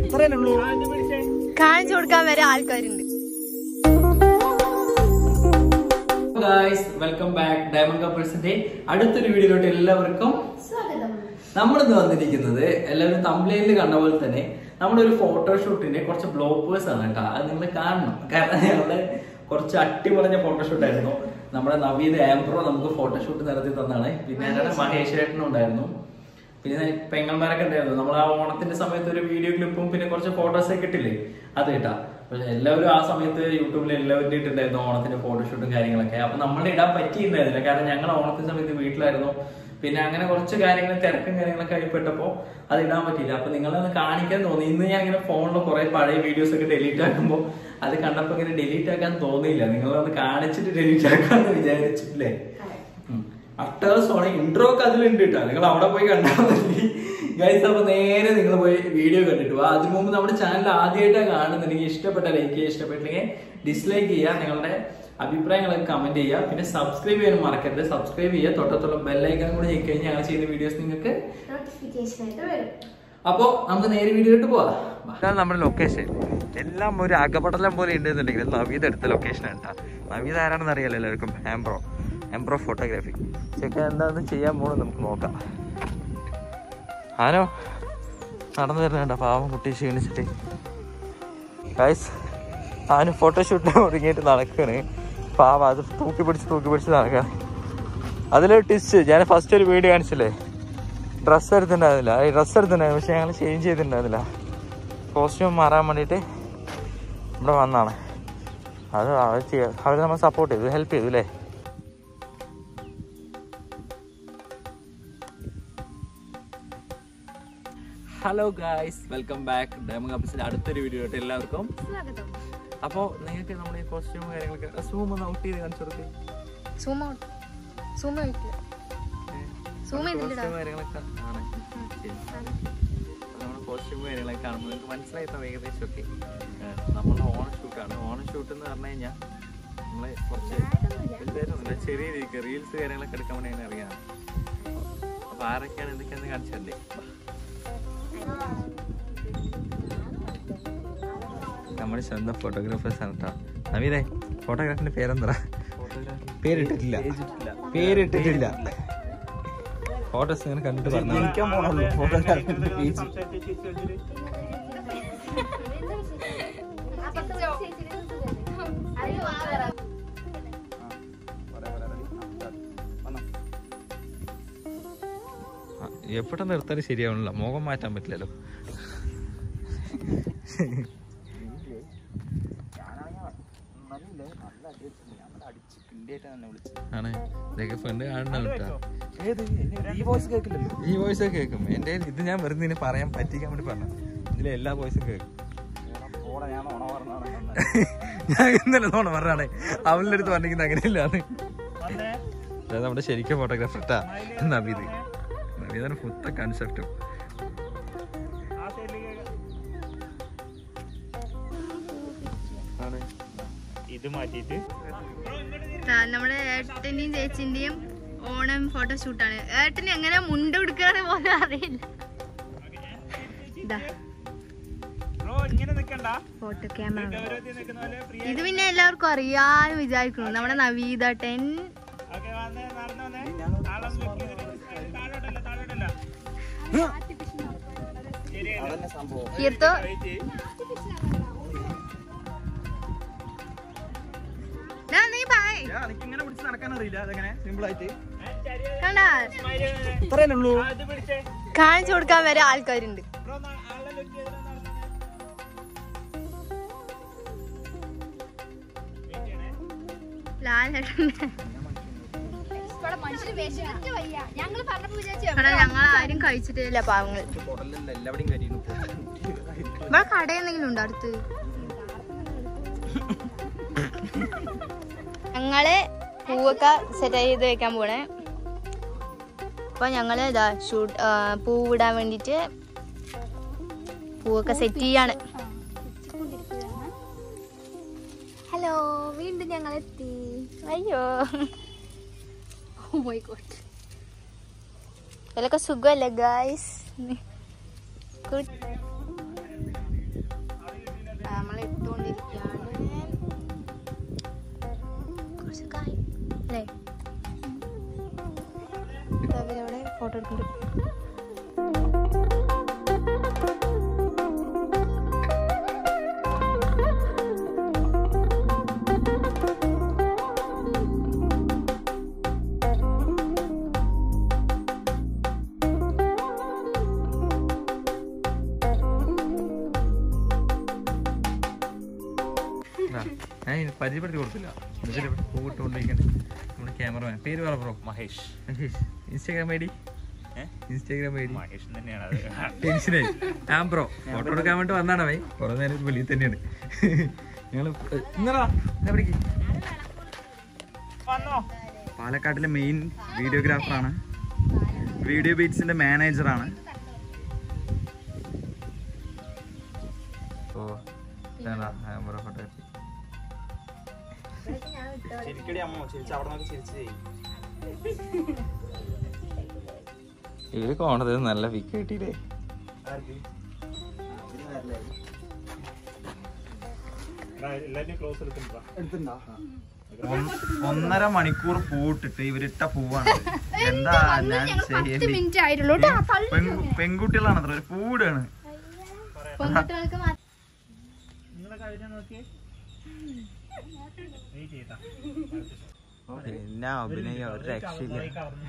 ഇത്രയല്ലേ കാണിച്ചു കൊടുക്കാൻ വരെ ആൾക്കാരുണ്ട് ഗായ്സ് വെൽക്കം ബാക്ക് ഡയമണ്ട് കപ്പിൾസിന്റെ അടുത്തൊരു വീഡിയോയിലോട്ട് എല്ലാവർക്കും നമ്മളിന്ന് വന്നിരിക്കുന്നത് എല്ലാവരും തമ്പ്ലൈനിൽ കണ്ട പോലെ തന്നെ നമ്മളൊരു ഫോട്ടോഷൂട്ടിന്റെ കുറച്ച് ബ്ലോപ്പേഴ്സ് ആണ് കേട്ടോ അത് നിങ്ങൾ കാണണം കാരണം ഞങ്ങളുടെ കുറച്ച് അട്ടിമറിഞ്ഞ ഫോട്ടോഷൂട്ട് ആയിരുന്നു നമ്മുടെ നവീദ് ആംബ്രോ നമുക്ക് ഫോട്ടോഷൂട്ട് നടത്തി തന്നാണ് പിന്നെ ഞങ്ങളുടെ മഹേഷ് ഏട്ടനും ഉണ്ടായിരുന്നു പിന്നെ പെങ്ങന്മാരൊക്കെ ഉണ്ടായിരുന്നു നമ്മൾ ആ ഓണത്തിന്റെ സമയത്ത് ഒരു വീഡിയോ ക്ലിപ്പും പിന്നെ കുറച്ച് ഫോട്ടോസ് ഒക്കെ ഇട്ടില്ലേ അത് കിട്ടാ പക്ഷെ എല്ലാവരും ആ സമയത്ത് യൂട്യൂബിൽ എല്ലാവരും ഇട്ടിട്ടുണ്ടായിരുന്നു ഓണത്തിന്റെ ഫോട്ടോഷൂട്ടും കാര്യങ്ങളൊക്കെ അപ്പൊ നമ്മൾ ഇടാൻ പറ്റിയിട്ടുണ്ടായിരുന്നില്ല കാരണം ഞങ്ങൾ ഓണത്തിന്റെ സമയത്ത് വീട്ടിലായിരുന്നു പിന്നെ അങ്ങനെ കുറച്ച് കാര്യങ്ങൾ തിരക്കും കാര്യങ്ങളൊക്കെ ആയിപ്പെട്ടപ്പോ അത് ഇടാൻ പറ്റിയില്ല അപ്പൊ നിങ്ങളൊന്ന് കാണിക്കാൻ തോന്നി ഇന്ന് ഞാൻ ഇങ്ങനെ ഫോണിൽ കുറെ പഴയ വീഡിയോസ് ഒക്കെ ഡിലീറ്റ് ആക്കുമ്പോൾ അത് കണ്ടപ്പോ ഇങ്ങനെ ഡിലീറ്റ് ആക്കാൻ തോന്നിയില്ല നിങ്ങളൊന്ന് കാണിച്ചിട്ട് ഡിലീറ്റ് ആക്കാന്ന് വിചാരിച്ചില്ലേ അട്ടേഴ്സോണ് ഇൻട്രോ ഒക്കെ അതിലുണ്ട് കേട്ടോ നിങ്ങൾ അവിടെ പോയി കണ്ടാൽ മതി ഗൈസ് അപ്പൊ നേരെ നിങ്ങൾ പോയി വീഡിയോ കണ്ടിട്ട് വാ അതിനു മുമ്പ് നമ്മുടെ ചാനൽ ആദ്യമായിട്ടാണ് കാണുന്നുണ്ടെങ്കിൽ ഇഷ്ടപ്പെട്ട ലൈക്ക് ചെയ്യുക ഇഷ്ടപ്പെട്ടില്ലെങ്കിൽ ഡിസ്ലൈക്ക് ചെയ്യുക നിങ്ങളുടെ അഭിപ്രായങ്ങളൊക്കെ കമന്റ് ചെയ്യുക പിന്നെ സബ്സ്ക്രൈബ് ചെയ്യാൻ മറക്കരുത് സബ്സ്ക്രൈബ് ചെയ്യുക തൊട്ടത്തുള്ള ബെല്ലൈക്കൺ കൂടി ചെയ്ത് കഴിഞ്ഞാൽ ഞങ്ങൾ ചെയ്യുന്ന വീഡിയോസ് നിങ്ങൾക്ക് നോട്ടിഫിക്കേഷൻ ആയിട്ട് വരും അപ്പോ നമുക്ക് നേരെ വീഡിയോയിലോട്ട് പോവാം ഇതാണ് നമ്മുടെ ലൊക്കേഷൻ എല്ലാം ഒരു അകപടലം പോലെ ഉണ്ടെന്നുണ്ടെങ്കിൽ നവീത് എടുത്ത ലൊക്കേഷൻ കേട്ടോ നവീത് ആരാണെന്ന് അറിയാലോ എല്ലാവർക്കും ആംബ്രോ ആംബ്രോ ഫോട്ടോഗ്രാഫി ചെക്കൻ എന്താണെന്ന് ചെയ്യാൻ പോകണം നമുക്ക് നോക്കാം ആനോ നടന്നു വരുന്നുണ്ടോ പാവം കുട്ടി ക്ഷീണിച്ചിട്ട് ഗൈസ് ആന് ഫോട്ടോഷൂട്ടിന് ഒരുങ്ങിയിട്ട് നടക്കുകയാണ് പാവം അത് തൂക്കി പിടിച്ച് തൂക്കി പിടിച്ച് നടക്കുക അതിലൊരു ടിസ്റ്റ് ഞാൻ ഫസ്റ്റ് ഒരു വീഡിയോ കാണിച്ചില്ലേ ഡ്രസ്സ് എടുത്തിട്ടുണ്ടായിരുന്നില്ല ഈ ഡ്രസ്സ് എടുത്തിട്ടുണ്ടായിരുന്നു പക്ഷെ ഞങ്ങൾ ചേഞ്ച് ചെയ്തിട്ടുണ്ടായിരുന്നില്ല കോസ്റ്റ്യൂം മാറാൻ വേണ്ടിയിട്ട് ഇവിടെ വന്നാണ് അത് അവർ ചെയ്യ- അവർ നമ്മൾ സപ്പോർട്ട് ചെയ്തു ഹെൽപ്പ് ചെയ്തു അല്ലേ ഹലോ ഗായ്സ് വെൽക്കം ബാക്ക് ഡയമ കപ്പിൾസിന്റെ അടുത്തൊരു വീഡിയോയിലോട്ട് എല്ലാവർക്കും സ്വാഗതം അപ്പോൾ നിങ്ങൾക്ക് നമ്മുടെ ഈ കോസ്റ്റ്യൂം കാര്യങ്ങളൊക്കെ സൂം ഒന്ന് ഔട്ട് ചെയ്ത് കാണിച്ചു കൊടുക്കുക സൂം ഔട്ട് സൂം ആയിട്ടില്ല സൂം ചെയ്തില്ലടാ കോസ്റ്റ്യൂം കാര്യങ്ങളൊക്കെ ആണ് ശരി. അപ്പോൾ നമ്മുടെ കോസ്റ്റ്യൂം കാര്യങ്ങളൊക്കെ കാണുമ്പോൾ നിങ്ങൾക്ക് മനസ്സിലായിട്ടോ ഏകദേശം ഒക്കെ നമ്മൾ ഓണം ഷൂട്ടാണ് ഓണം ഷൂട്ട് എന്ന് പറഞ്ഞു കഴിഞ്ഞാൽ നമ്മൾ കുറച്ച് വലുതായിട്ടൊന്നുമില്ല ചെറിയ രീതിക്ക് റീൽസ് കാര്യങ്ങളൊക്കെ എടുക്കാൻ വേണ്ടി അങ്ങനെ അറിയാം അപ്പോൾ ആരൊക്കെയാണ് എന്തൊക്കെയാണെന്ന് കാണിച്ചല്ലേ നമ്മുടെ സ്വന്തം ഫോട്ടോഗ്രാഫേഴ്സ് ആണ് കേട്ടോ നവീതേ ഫോട്ടോഗ്രാഫിന്റെ പേരെന്താ പേരിട്ടിട്ടില്ല പേരിട്ടിട്ടില്ല ഫോട്ടോസ് ഇങ്ങനെ കണ്ടിട്ട് പറഞ്ഞു ഫോട്ടോഗ്രാഫിന്റെ പേജ് എവിടെ നിർത്താനും ശരിയാവണില്ല മുഖം മാറ്റാൻ പറ്റില്ലല്ലോ ആണ് ഇതൊക്കെ ഫ്രണ്ട് കാണണം കേട്ടോ ഈ വോയിസ് ഒക്കെ കേൾക്കും എന്റെ ഇത് ഞാൻ വെറുതെ ഇതിനെ പറയാൻ പറ്റിക്കാൻ വേണ്ടി പറഞ്ഞു ഇതിലെ എല്ലാ വോയിസും കേൾക്കും ഞാൻ ഇന്നലെ തോണ പറഞ്ഞാണ് അവളുടെ അടുത്ത് പറഞ്ഞിരിക്കുന്നത് അങ്ങനെയല്ലാന്ന് അതായത് നമ്മുടെ ശരിക്കും ഫോട്ടോഗ്രാഫർ ഇട്ടാ നബീത് നബീതാണ് പുത്ത കൺസെപ്റ്റും ആണ് ഇത് മാറ്റിയിട്ട് നമ്മുടെ ഏട്ടന്റെയും ചേച്ചിന്റെയും ഓണം ഫോട്ടോഷൂട്ടാണ് ഏട്ടന് എങ്ങനെ മുണ്ട് കൊടുക്കാന്ന് പോലും അറിയില്ല ഇതാ ബ്രോ ഇങ്ങനെ നിക്കണ്ട ഫോട്ടോ ക്യാമറ ഗൗരവത്തിൽ നിൽക്കുന്ന പോലെ ഫ്രീ ഇത് പിന്നെ എല്ലാവർക്കും അറിയാന്ന് വിചാരിക്കുന്നു നമ്മുടെ നവീതട്ടൻ ഓക്കെ വന്ന് നടന്നു വന്നേ താളം വെക്ക് ഇതില് താഴോട്ടല്ല താഴോട്ടല്ല ശരിയല്ല കീർത്തോ വെയിറ്റ് ദാ നീ ബായ് ഇങ്ങനെ പിടിച്ച് നടക്കാൻ അറിയില്ല അതെങ്ങനെ സിമ്പിൾ ആയിട്ട് കണ്ടാ ഇത്രയല്ലേ ഉള്ളൂ ഇത് പിടിച്ചേ കാണിച്ചു കൊടുക്കാൻ വരെ ആൾക്കാരുണ്ട് ബ്രോ ആളെ ലുക്ക് ചെയ്തിട്ട് നടന്നു ലാലേട്ടൻ ഞങ്ങൾ പറഞ്ഞപ്പോ വിചാരിച്ചു ഇവിടെ ഞങ്ങൾ ആരും കഴിച്ചിട്ടില്ല പാവങ്ങൾ എല്ലാവരുടെയും കരിയുന്നു ഇവിടെ കട എന്തെങ്കിലും ഉണ്ടോ അടുത്ത് ഞങ്ങള് പൂവൊക്കെ സെറ്റ് ചെയ്ത് വെക്കാൻ പോണേ അപ്പൊ ഞങ്ങള് ഇതാ ഷൂട്ട് പൂവിടാൻ വേണ്ടിട്ട് പൂവൊക്കെ സെറ്റ് ചെയ്യാണ് ഹലോ വീണ്ടും ഞങ്ങൾ എത്തി അയ്യോ ഓ മൈ ഗോഡ് ഇതിലൊക്കെ സുഖമല്ലേ ഗായ്സ് അല്ലേ അവരവിടെ ഫോട്ടോ എടുക്കുന്നുണ്ട് ഞാൻ പരിചയപ്പെടുത്തി കൊടുത്തില്ല എന്നിട്ട് പൂവിട്ടുകൊണ്ടിരിക്കണ്ടേ നമ്മുടെ ക്യാമറമാൻ പേര് പറ bro Mahesh Mahesh Instagram I D Instagram I D Mahesh തന്നെയാണ് അത് ടെൻഷനായി ഞാൻ ബ്രോ ഫോട്ടോ എടുക്കാൻ വേണ്ടി വന്നാണ് ഭൈ കുറെ നേരം വെളിയിൽ തന്നെയാണ് ഞങ്ങൾ ഇന്നടാ എന്നാ പിടിക്ക് വന്നോ പാലക്കാട്ടിലെ മെയിൻ വീഡിയോഗ്രാഫറാണ് വീഡിയോ ബീറ്റ്സിന്റെ മാനേജറാണ് ഓ ഫോട്ടോഗ്രാഫി ശരിക്കടി അമ്മ ചിരിച്ച് അവിടെ നോക്കി ചിരിച്ച് ഇവര് കോണത് നല്ല പിക്ക് കിട്ടിയില്ലേ എല്ലാരും ക്ലോസ് എടുത്തിട്ടുണ്ടോ ഒന്നര മണിക്കൂർ പൂട്ടിട്ട് ഇവരിട്ട പൂവാണ് എന്താ ഞാൻ ചെയ്യേണ്ടി മിനിറ്റ് ആയിട്ടുള്ളൂ പെൺ- പെൺകുട്ടികളാണ് അത്ര ഒരു പൂടാണ് പെൺകുട്ടികൾക്ക് മാത്രം നിങ്ങളെ കഴിഞ്ഞ നോക്കിയേ നീ ചെയ്താ പിന്നെ അഭിനയം ഒരു രക്ഷയില്ല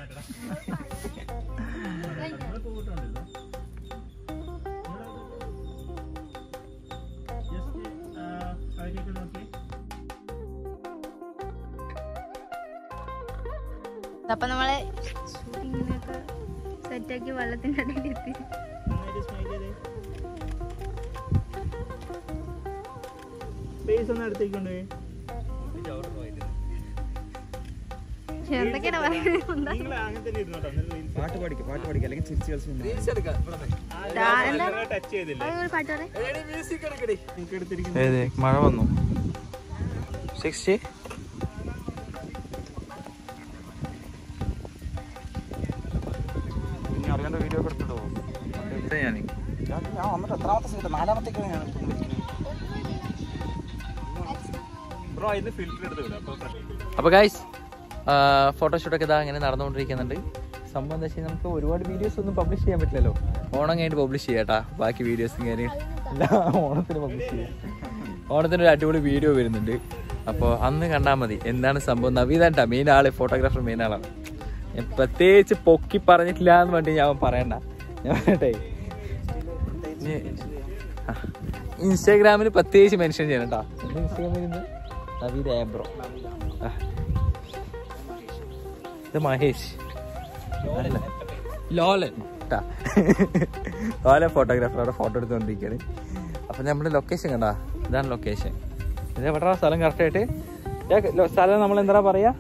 ജസ്റ്റ് നോക്കിയേ അപ്പൊ നമ്മളെ ഷൂട്ടിങ്ങിനൊക്കെ സെറ്റാക്കി വെള്ളത്തിന്റെ ഇടയിൽ എത്തി നന്നായിട്ട് സ്മൈൽ ചെയ്തേ ഫേസ് ഒന്ന് അടുത്തേക്ക് കൊണ്ടുപോയി എന്തൊക്കെയാണ് പറയുന്നത് നിങ്ങൾ അങ്ങനെ തന്നെ ഇരുന്നോട്ടോ എന്നിട്ട് പാട്ട് പഠിക്കും പാട്ട് പഠിക്കും അല്ലെങ്കിൽ ചിരിച്ച് ടച്ച് ചെയ്തില്ലേ ഒരു പാട്ട് പറ നിങ്ങൾക്ക് എടുത്തിരിക്കുന്ന ഏത് മഴ വന്നു സിക്സ്റ്റി പിന്നെ അറിയാണ്ട് വീഡിയോ ഒക്കെ എടുത്തിട്ടോ ഞാൻ ഞാൻ വന്നിട്ട് എത്രാമത്തെ സീറ്റ് നാലാമത്തേക്കാണ് ഞാൻ ബ്രോ ഇത് ഫിൽറ്റർ എടുത്ത് വിടാം അപ്പൊ അപ്പോൾ ഗൈസ് ഫോട്ടോഷൂട്ടൊക്കെ ഇതാ ഇങ്ങനെ നടന്നുകൊണ്ടിരിക്കുന്നുണ്ട് സംഭവം എന്താ വെച്ചാൽ നമുക്ക് ഒരുപാട് വീഡിയോസ് ഒന്നും പബ്ലിഷ് ചെയ്യാൻ പറ്റില്ലല്ലോ ഓണം കഴിഞ്ഞിട്ട് പബ്ലിഷ് ചെയ്യാട്ടാ ബാക്കി വീഡിയോസ് ഇങ്ങനെ എല്ലാ ഓണത്തിന് പബ്ലിഷ് ചെയ്യാം ഓണത്തിന് ഒരു അടിപൊളി വീഡിയോ വരുന്നുണ്ട് അപ്പോൾ അന്ന് കണ്ടാൽ മതി എന്താണ് സംഭവം നവീതാണ്ടാ മെയിൻ ആള് ഫോട്ടോഗ്രാഫർ മെയിൻ ആളാണ് ഞാൻ പ്രത്യേകിച്ച് പൊക്കി പറഞ്ഞിട്ടില്ല എന്ന് വേണ്ടി ഞാൻ പറയണ്ട ഞാൻ പറയട്ടെ ഇൻസ്റ്റാഗ്രാമിൽ പ്രത്യേകിച്ച് മെൻഷൻ ചെയ്യണം കേട്ടോ ഇൻസ്റ്റാഗ്രാമിൽ നിന്ന് നവീത് ആബ്രോ ആ. ഇത് മഹേഷ് അല്ല ലോലൻ ട്ടാ. ലോലൻ ഫോട്ടോഗ്രാഫർ അവിടെ ഫോട്ടോ എടുത്തുകൊണ്ടിരിക്കുകയാണ് അപ്പം നമ്മുടെ ലൊക്കേഷൻ കണ്ടാ ഇതാണ് ലൊക്കേഷൻ ഇത് എവിടെയാ സ്ഥലം കറക്റ്റായിട്ട് സ്ഥലം നമ്മൾ എന്താ പറയാ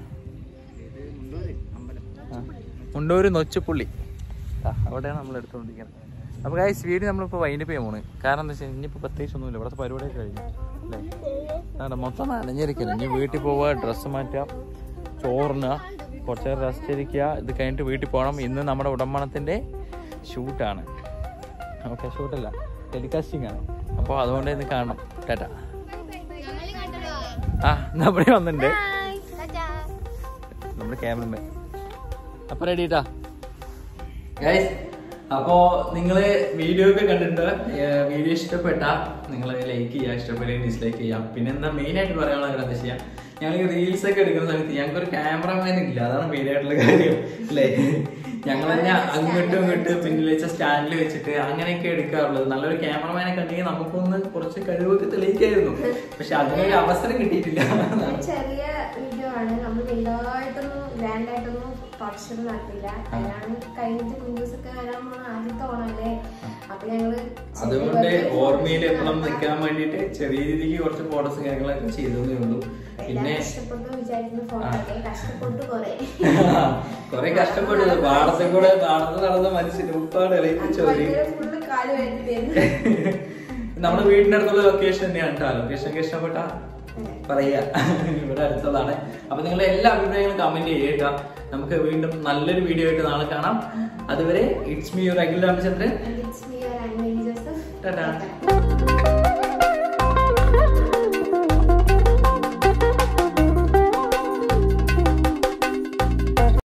ആ. മുണ്ടൂര് നൊച്ചുപുള്ളി ആ, അവിടെയാണ് നമ്മൾ എടുത്തുകൊണ്ടിരിക്കുന്നത് അപ്പോൾ ഗൈസ് വീട് നമ്മളിപ്പോൾ വൈൻഡപ്പ് ചെയ്യാൻ പോണ് കാരണം എന്താ വെച്ചാൽ ഇനിയിപ്പോൾ പ്രത്യേകിച്ച് ഒന്നുമില്ല ഇവിടുത്തെ പരിപാടിയൊക്കെ കഴിഞ്ഞു അല്ലേ അതാണ് മൊത്തം നനഞ്ഞിരിക്കണം ഇനി വീട്ടിൽ പോവുക ഡ്രസ്സ് മാറ്റുക ചോറിനുക കുറച്ച് നേരം റെസ്റ്റ് ഇരിക്കുക ഇത് കഴിഞ്ഞിട്ട് വീട്ടിൽ പോകണം ഇന്ന് നമ്മുടെ ഉടമണത്തിൻ്റെ ഷൂട്ടാണ് ഓക്കെ ഷൂട്ടല്ല ടെലികാസ്റ്റിംഗ് ആണ് അപ്പോൾ അതുകൊണ്ട് ഇന്ന് കാണണം ടാറ്റ ആ നമ്മുടെ വന്നിട്ടുണ്ട് നമ്മുടെ ക്യാമറമാൻ അപ്പൊ റെഡി ട്ടാ ഗൈസ് അപ്പോ നിങ്ങള് വീഡിയോ ഒക്കെ കണ്ടിട്ട് വീഡിയോ ഇഷ്ടപ്പെട്ട നിങ്ങൾ ലൈക്ക് ചെയ്യുക ഇഷ്ടപ്പെടുക ഡിസ്ലൈക്ക് ചെയ്യാം പിന്നെ എന്താ മെയിൻ ആയിട്ട് പറയാനുള്ള കാര്യം എന്താ ചെയ്യാം ഞങ്ങൾ റീൽസ് ഒക്കെ എടുക്കുന്ന സമയത്ത് ഞങ്ങൾക്ക് ഒരു ക്യാമറമാൻ ഇല്ല അതാണ് മെയിൻ ആയിട്ടുള്ള കാര്യം അല്ലേ ഞങ്ങൾ തന്നെ അങ്ങോട്ടും ഇങ്ങോട്ടും പിന്നിൽ വെച്ച സ്റ്റാൻഡിൽ വെച്ചിട്ട് അങ്ങനെയൊക്കെ എടുക്കാറുള്ളത് നല്ലൊരു ക്യാമറമാനെ കണ്ടെങ്കിൽ നമുക്കൊന്ന് കുറച്ച് കഴിവൊക്കെ തെളിയിക്കായിരുന്നു പക്ഷെ അതിനൊരു അവസരം കിട്ടിയിട്ടില്ല ചെറിയ വീഡിയോ ആണ് നമ്മൾ വലുതായിട്ടൊന്നും ഗ്രാൻഡ് ആയിട്ടൊന്നും പ്രൊഡക്ഷൻ നടത്തില്ല അതിനാണ് കഴിഞ്ഞിട്ട് കുഞ്ഞൂസ് ഒക്കെ വരാൻ പോണ ആദ്യത്തെ ഓണല്ലേ അപ്പൊ ഞങ്ങള് അതുകൊണ്ട് ഓർമ്മയിൽ എപ്പോഴും നിൽക്കാൻ വേണ്ടിയിട്ട് ചെറിയ രീതിക്ക് കുറച്ച് ഫോട്ടോസ് കാര്യങ്ങളൊക്കെ ചെയ്തതേ ഉള്ളൂ പിന്നെ കഷ്ടപ്പെട്ടു വിചാരിക്കുന്ന ഫോട്ടോ ഒക്കെ കഷ്ടപ്പെട്ടു കൊറേ കൊറേ കഷ്ടപ്പെട്ടത് പാടത്തെ കൂടെ പാടത്ത് നടന്ന മനുഷ്യന് ഉപ്പാട് ഇളയിപ്പിച്ചു ഫുള്ള് കാല് വരുത്തി നമ്മുടെ വീടിന്റെ അടുത്തുള്ള ലൊക്കേഷൻ തന്നെയാണ് കേട്ടോ ലൊക്കേഷൻ ഒക്കെ ഇഷ്ടപ്പെട്ട പറയാ ഇവിടെ അടുത്തുള്ളതാണ് അപ്പൊ നിങ്ങളുടെ എല്ലാ അഭിപ്രായങ്ങളും കമന്റ് ചെയ്യുക നമുക്ക് വീണ്ടും നല്ലൊരു വീഡിയോ ആയിട്ട് നാളെ കാണാം അതുവരെ it's me regular Ramachandran It's me, your Anne Marie Joseph. Tata Bye.